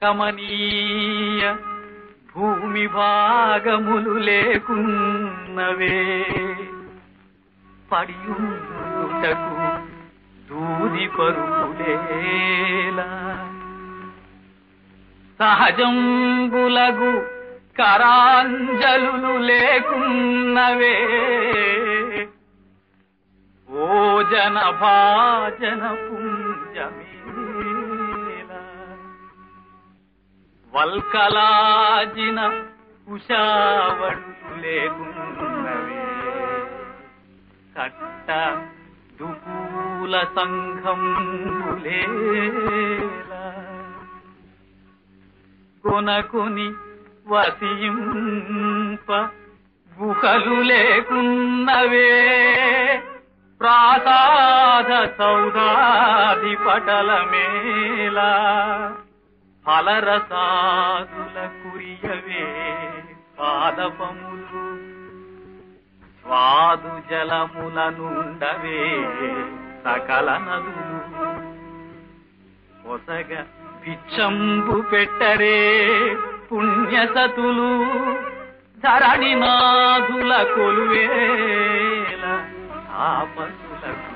కమనీయ భూమి భాగములు లేకున్నవే పడియుటకు దూది పరుపులేలా సహజంబులగు కరాంజలు లేకున్నవే ఓ జన భాజన పుంజమేలా వల్కలాజిన ఉషావడు లేకున్నవే కట్ట దుకూల సంఘం కొనకొని వసింప గుహలు లేకున్నవే ప్రాసాద సౌదాది పటలమేలా ఫలరసాదుల కురియవే పాదపములు స్వాదు జలముల నుండవే సకల నదులు పొసగ పిచ్చంబు పెట్టరే పుణ్యసతులు ధరణినాథుల కొలువేల ఆపతులకు